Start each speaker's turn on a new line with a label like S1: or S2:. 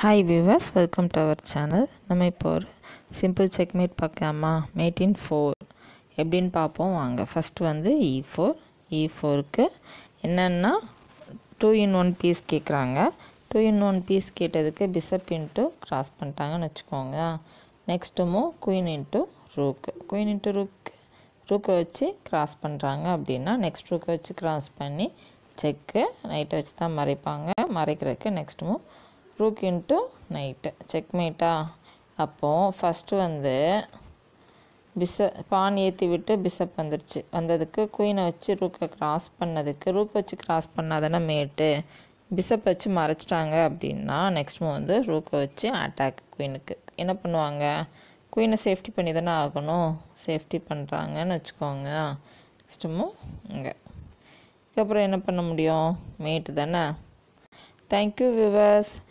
S1: hi viewers welcome to our channel நம்ம இப்போ ஒரு சிம்பிள் செக்மேட் பார்க்கலாமா மேட் இன் ஃபோர் எப்படின்னு பார்ப்போம் வாங்க ஃபஸ்ட்டு வந்து இ ஃபோர் இ ஃபோருக்கு என்னென்னா டூ இன் ஒன் பீஸ் கேட்குறாங்க டூ இன் ஒன் பீஸ் கேட்டதுக்கு பிசப் இன்ட்டு கிராஸ் பண்ணிட்டாங்கன்னு வச்சுக்கோங்க நெக்ஸ்ட்டு மூ queen into rook queen into rook ரூக்கை வச்சு கிராஸ் பண்ணுறாங்க அப்படின்னா நெக்ஸ்ட் ரூக்கை வச்சு கிராஸ் பண்ணி செக்கு நைட்டை வச்சு தான் மறைப்பாங்க மறைக்கிறதுக்கு next move rook into knight செக்மேட்டா அப்போது ஃபஸ்ட்டு வந்து பிச பான் ஏற்றி விட்டு பிசப் வந்துருச்சு வந்ததுக்கு குயினை வச்சு ரூக்கை கிராஸ் பண்ணதுக்கு ரூக் வச்சு கிராஸ் பண்ணாதானே மேட்டு பிசப் வச்சு மறைச்சிட்டாங்க அப்படின்னா நெக்ஸ்ட் மூவ் வந்து ரூக்கை வச்சு அட்டாக் குயினுக்கு என்ன பண்ணுவாங்க குயினை சேஃப்டி பண்ணி தானே ஆகணும் சேஃப்டி பண்ணுறாங்கன்னு வச்சுக்கோங்க நெக்ஸ்ட் மூவ் இங்கே இதுக்கப்புறம் என்ன பண்ண முடியும் மேட்டு தானே தேங்க்யூ விவர்ஸ்